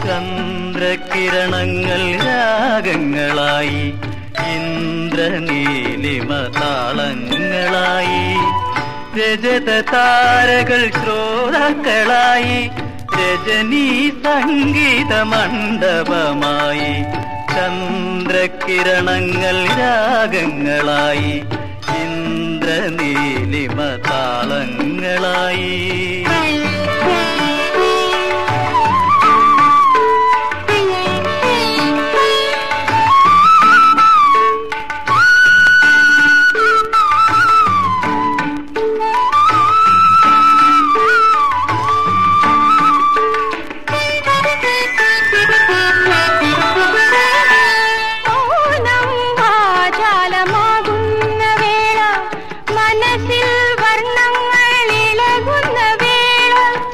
ചന്ദ്രകിരണങ്ങൾ രാഗങ്ങളായി ഇന്ദ്രനീലിമ താളങ്ങളായി രജത താരകൾ ശ്രോതാക്കളായി രജനീ സംഗീത മണ്ഡപമായി ചന്ദ്രകിരണങ്ങൾ രാഗങ്ങളായി ഇന്ദ്രനീലിമ താളങ്ങളായി ഓണം വാചാലമാകുന്ന വേള മനസ്സിൽ വർണ്ണങ്ങൾ ഇളകുന്ന വേള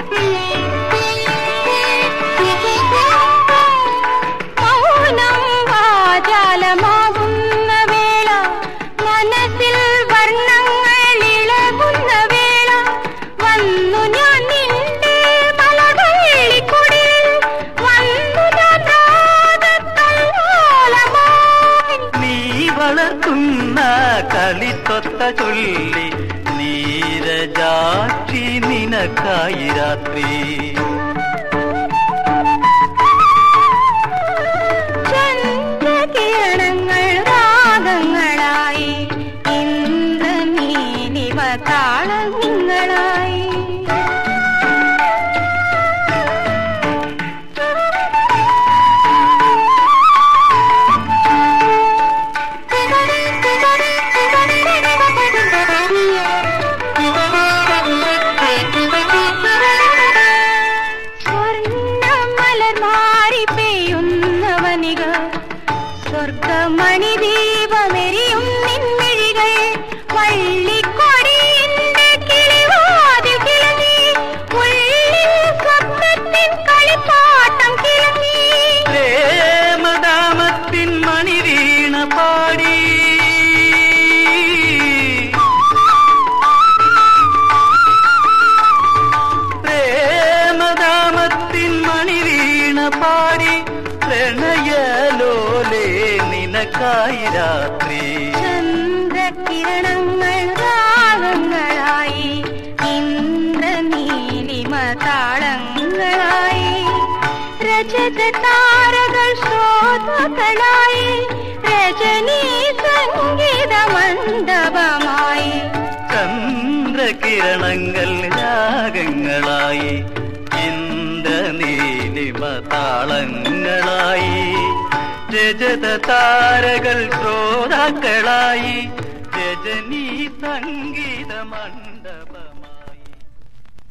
മൗനം വാചാലമാകുന്ന വേള മനസ്സിൽ വർണ്ണങ്ങൾ ഇളകുന്ന വേള വന്നു ഞാൻ നിന്റെ മലകളിക്കുടിൽ വന്നു ഞാൻ രാഗത്തല്ലോലമായി നീ വളർത്തുന്ന കളിത്തൊത്ത ചൊല്ലി നീരജാക്ഷി നിനക്കായി രാത്രി ചന്ദ്രകിരണങ്ങൾ രാഗങ്ങളായി ഇന്ദ്രനീലിമ താളങ്ങളായി സ്വർണ്ണമലർ മാറി പെയ്യുന്നവനിക സ്വർഗമണി ദീപമെരിയും നിൻമിഴികൾ വള്ളിക്കൊടിയിന്റെ കിളിവാതിൽ കിളങ്ങി ഉള്ളിൽ സ്വപ്നത്തിൻ കളിപ്പാട്ടം കിളങ്ങി പ്രേമദാമത്തിൻ മണിവീണ പാടി പ്രേമദാമത്തിൻ മണിവീണ പാടി പ്രണയലോലേ നിനക്കായി രാത്രി ചന്ദ്രകിരണങ്ങൾ രാഗങ്ങളായി ഇന്ദ്രനീലിമ താളങ്ങളായി രജത താരകൾ ശ്രോതാക്കളായി രജനീ സംഗീത മണ്ഡപമായി ചന്ദ്രകിരണങ്ങൾ രാഗങ്ങളായി ഇന്ദ്രനീലിമ താളങ്ങളായി രജത താരകൾ ശ്രോതാക്കളായി രജനീ സംഗീത മണ്ഡപം